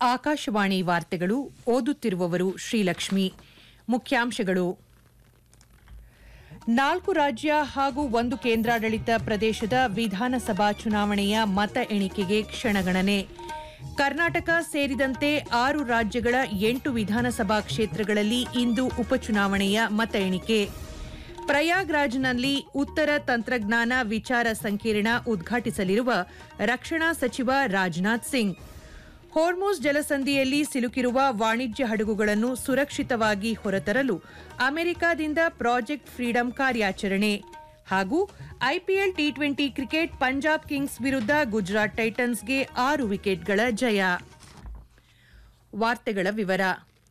ಆಕಾಶವಾಣಿ ವಾರ್ತೆಗಳು ಓದುತ್ತಿರುವವರು ಶ್ರೀಲಕ್ಷ್ಮಿ ಮುಖ್ಯಾಂಶಗಳು ನಾಲ್ಕು ರಾಜ್ಯ ಹಾಗೂ ಒಂದು ಕೇಂದ್ರಾಡಳಿತ ಪ್ರದೇಶದ ವಿಧಾನಸಭಾ ಚುನಾವಣೆಯ ಮತ ಎಣಿಕೆಗೆ ಕ್ಷಣಗಣನೆ ಕರ್ನಾಟಕ ಸೇರಿದಂತೆ ಆರು ರಾಜ್ಯಗಳ ಎಂಟು ವಿಧಾನಸಭಾ ಕ್ಷೇತ್ರಗಳಲ್ಲಿ ಇಂದು ಉಪಚುನಾವಣೆಯ ಮತ ಎಣಿಕೆ ಪ್ರಯಾಗ್ರಾಜ್ನಲ್ಲಿ ಉತ್ತರ ತಂತ್ರಜ್ಞಾನ ವಿಚಾರ ಸಂಕಿರಣ ಉದ್ಘಾಟಿಸಲಿರುವ ರಕ್ಷಣಾ ಸಚಿವ ರಾಜನಾಥ್ ಸಿಂಗ್ ಹೋರ್ಮೋಸ್ ಜಲಸಂಧಿಯಲ್ಲಿ ಸಿಲುಕಿರುವ ವಾಣಿಜ್ಯ ಹಡಗುಗಳನ್ನು ಸುರಕ್ಷಿತವಾಗಿ ಹೊರತರಲು ಅಮೆರಿಕದಿಂದ ಪ್ರಾಜೆಕ್ಟ್ ಫ್ರೀಡಂ ಕಾರ್ಯಾಚರಣೆ ಹಾಗೂ IPL T twenty cricket Punjab Kings ವಿರುದ್ಧ ಗುಜರಾತ್ ಟೈಟನ್ಸ್ಗೆ ಆರು ವಿಕೆಟ್ಗಳ ಜಯ ವಾರ್ತೆಗಳ ವಿವರ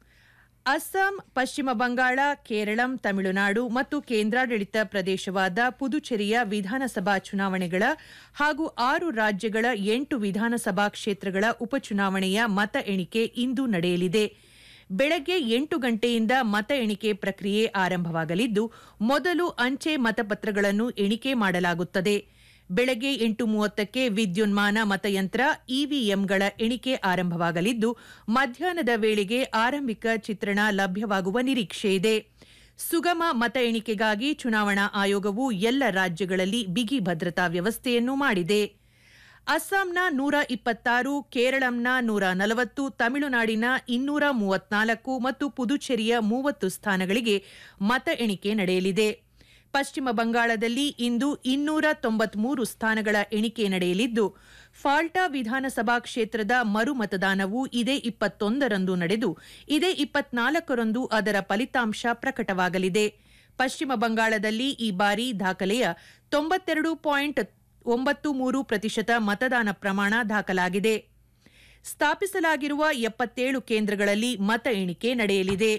ಅಸ್ಸಾಂ ಪಶ್ಚಿಮ ಬಂಗಾಳ ಕೇರಳಂ ತಮಿಳುನಾಡು ಮತ್ತು ಕೇಂದ್ರಾಡಳಿತ ಪ್ರದೇಶವಾದ ಪುದುಚೇರಿಯ ವಿಧಾನಸಭಾ ಚುನಾವಣೆಗಳ ಹಾಗೂ ಆರು ರಾಜ್ಯಗಳ ಎಂಟು ವಿಧಾನಸಭಾ ಕ್ಷೇತ್ರಗಳ ಉಪಚುನಾವಣೆಯ ಮತ ಎಣಿಕೆ ಇಂದು ನಡೆಯಲಿದೆ ಬೆಳಗ್ಗೆ ಎಂಟು ಗಂಟೆಯಿಂದ ಮತ ಎಣಿಕೆ ಪ್ರಕ್ರಿಯೆ ಆರಂಭವಾಗಲಿದ್ದು ಮೊದಲು ಅಂಚೆ ಮತಪತ್ರಗಳನ್ನು ಎಣಿಕೆ ಮಾಡಲಾಗುತ್ತದೆ ಬೆಳಗ್ಗೆ ಎಂಟು ಮೂವತ್ತಕ್ಕೆ ವಿದ್ಯುನ್ಮಾನ ಮತಯಂತ್ರ ಇವಿಎಂಗಳ ಎಣಿಕೆ ಆರಂಭವಾಗಲಿದ್ದು ಮಧ್ಯಾಹ್ನದ ವೇಳೆಗೆ ಆರಂಭಿಕ ಚಿತ್ರಣ ಲಭ್ಯವಾಗುವ ನಿರೀಕ್ಷೆಯಿದೆ ಸುಗಮ ಮತ ಎಣಿಕೆಗಾಗಿ ಚುನಾವಣಾ ಆಯೋಗವು ಎಲ್ಲ ರಾಜ್ಯಗಳಲ್ಲಿ ಬಿಗಿ ಭದ್ರತಾ ವ್ಯವಸ್ಥೆಯನ್ನು ಮಾಡಿದೆ ಅಸ್ಸಾಂನ ನೂರ ಇಪ್ಪತ್ತಾರು ಕೇರಳಂನ ನೂರ ನಲವತ್ತು ತಮಿಳುನಾಡಿನ ಇನ್ನೂರ ಮೂವತ್ನಾಲ್ಕು ಮತ್ತು ಪುದುಚೇರಿಯ ಮೂವತ್ತು ಸ್ಥಾನಗಳಿಗೆ ಮತ ಎಣಿಕೆ ನಡೆಯಲಿದೆ ಪಶ್ಚಿಮ ಬಂಗಾಳದಲ್ಲಿ ಇಂದು ಇನ್ನೂರ ತೊಂಬತ್ಮೂರು ಸ್ಥಾನಗಳ ಎಣಿಕೆ ನಡೆಯಲಿದ್ದು ಫಾಲ್ಟಾ ವಿಧಾನಸಭಾ ಕ್ಷೇತ್ರದ ಮರು ಮತದಾನವು ಇದೇ ಇಪ್ಪತ್ತೊಂದರಂದು ನಡೆದು ಇದೇ ಇಪ್ಪತ್ನಾಲ್ಕರಂದು ಅದರ ಫಲಿತಾಂಶ ಪ್ರಕಟವಾಗಲಿದೆ ಪಶ್ಚಿಮ ಬಂಗಾಳದಲ್ಲಿ ಈ ಬಾರಿ ದಾಖಲೆಯ ತೊಂಬತ್ತೆರಡು ಪಾಯಿಂಟ್ ಒಂಬತ್ತು ಮೂರು ಪ್ರತಿಶತ ಮತದಾನ ಪ್ರಮಾಣ ದಾಖಲಾಗಿದೆ ಸ್ಥಾಪಿಸಲಾಗಿರುವ ಎಪ್ಪತ್ತೇಳು ಕೇಂದ್ರಗಳಲ್ಲಿ ಮತ ಎಣಿಕೆ ನಡೆಯಲಿದೆ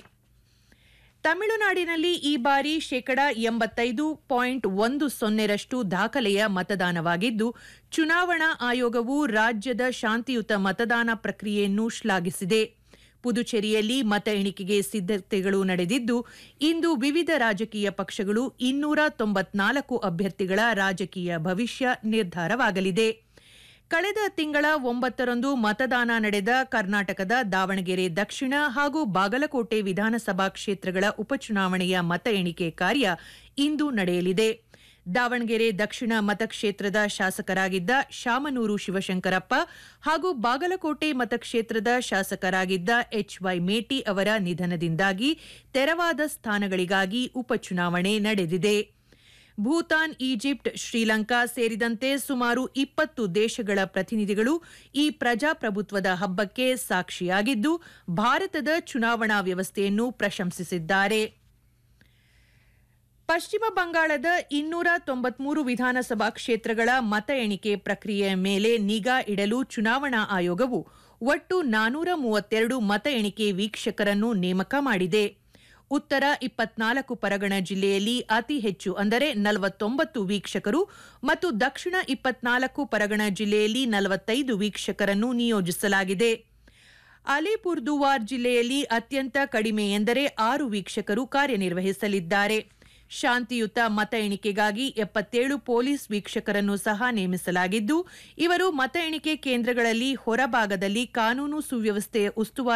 ತಮಿಳುನಾಡಿನಲ್ಲಿ ಈ ಬಾರಿ ಶೇಕಡಾ ಎಂಬತ್ತೈದು ಪಾಯಿಂಟ್ ಒಂದು ಸೊನ್ನೆರಷ್ಟು ದಾಖಲೆಯ ಮತದಾನವಾಗಿದ್ದು ಚುನಾವಣಾ ಆಯೋಗವು ರಾಜ್ಯದ ಶಾಂತಿಯುತ ಮತದಾನ ಪ್ರಕ್ರಿಯೆಯನ್ನು ಶ್ಲಾಘಿಸಿದೆ ಪುದುಚೇರಿಯಲ್ಲಿ ಮತ ಎಣಿಕೆಗೆ ಸಿದ್ದತೆಗಳು ನಡೆದಿದ್ದು ಇಂದು ವಿವಿಧ ರಾಜಕೀಯ ಪಕ್ಷಗಳು ಇನ್ನೂರ ತೊಂಬತ್ನಾಲ್ಕು ಅಭ್ಯರ್ಥಿಗಳ ರಾಜಕೀಯ ಭವಿಷ್ಯ ನಿರ್ಧಾರವಾಗಲಿದೆ ಕಳೆದ ತಿಂಗಳ ಒಂಬತ್ತರಂದು ಮತದಾನ ನಡೆದ ಕರ್ನಾಟಕದ ದಾವಣಗೆರೆ ದಕ್ಷಿಣ ಹಾಗೂ ಬಾಗಲಕೋಟೆ ವಿಧಾನಸಭಾ ಕ್ಷೇತ್ರಗಳ ಉಪಚುನಾವಣೆಯ ಮತ ಎಣಿಕೆ ಕಾರ್ಯ ಇಂದು ನಡೆಯಲಿದೆ ದಾವಣಗೆರೆ ದಕ್ಷಿಣ ಮತಕ್ಷೇತ್ರದ ಶಾಸಕರಾಗಿದ್ದ ಶಾಮನೂರು ಶಿವಶಂಕರಪ್ಪ ಹಾಗೂ ಬಾಗಲಕೋಟೆ ಮತಕ್ಷೇತ್ರದ ಶಾಸಕರಾಗಿದ್ದ ಎಚ್ವೈ ಮೇಟಿ ಅವರ ನಿಧನದಿಂದಾಗಿ ತೆರವಾದ ಸ್ಥಾನಗಳಿಗಾಗಿ ಉಪಚುನಾವಣೆ ನಡೆದಿದೆ ಭೂತಾನ್ ಈಜಿಪ್ಟ್ ಶ್ರೀಲಂಕಾ ಸೇರಿದಂತೆ ಸುಮಾರು ಇಪ್ಪತ್ತು ದೇಶಗಳ ಪ್ರತಿನಿಧಿಗಳು ಈ ಪ್ರಜಾಪ್ರಭುತ್ವದ ಹಬ್ಬಕ್ಕೆ ಸಾಕ್ಷಿಯಾಗಿದ್ದು ಭಾರತದ ಚುನಾವಣಾ ವ್ಯವಸ್ಥೆಯನ್ನು ಪ್ರಶಂಸಿಸಿದ್ದಾರೆ ಪಶ್ಚಿಮ ಬಂಗಾಳದ ಇನ್ನೂರ ತೊಂಬತ್ಮೂರು ವಿಧಾನಸಭಾ ಕ್ಷೇತ್ರಗಳ ಮತ ಎಣಿಕೆ ಪ್ರಕ್ರಿಯೆಯ ಮೇಲೆ ನಿಗಾ ಇಡಲು ಚುನಾವಣಾ ಆಯೋಗವು ಒಟ್ಟು ನಾನೂರ ಮೂವತ್ತೆರಡು ಮತ ಎಣಿಕೆ ವೀಕ್ಷಕರನ್ನು ನೇಮಕ ಮಾಡಿದೆ ಉತ್ತರ ಇಪ್ಪತ್ನಾಲ್ಕು ಪರಗಣ ಜಿಲ್ಲೆಯಲ್ಲಿ ಅತಿ ಹೆಚ್ಚು ಅಂದರೆ ನಲವತ್ತೊಂಬತ್ತು ವೀಕ್ಷಕರು ಮತ್ತು ದಕ್ಷಿಣ ಇಪ್ಪತ್ನಾಲ್ಕು ಪರಗಣ ಜಿಲ್ಲೆಯಲ್ಲಿ ನಲವತ್ತೈದು ವೀಕ್ಷಕರನ್ನು ನಿಯೋಜಿಸಲಾಗಿದೆ ಅಲಿಪುರ್ದುವಾರ್ ಜಿಲ್ಲೆಯಲ್ಲಿ ಅತ್ಯಂತ ಕಡಿಮೆ ಎಂದರೆ ಆರು ವೀಕ್ಷಕರು ಕಾರ್ಯನಿರ್ವಹಿಸಲಿದ್ದಾರೆ ಶಾಂತಿಯುತ ಮತ ಎಣಿಕೆಗಾಗಿ ಎಪ್ಪತ್ತೇಳು ಪೊಲೀಸ್ ವೀಕ್ಷಕರನ್ನು ಸಹ ನೇಮಿಸಲಾಗಿದ್ದು ಇವರು ಮತ ಎಣಿಕೆ ಕೇಂದ್ರಗಳಲ್ಲಿ ಹೊರಭಾಗದಲ್ಲಿ ಕಾನೂನು ಸುವ್ಯವಸ್ಥೆಯ ಉಸ್ತುವಾರಿ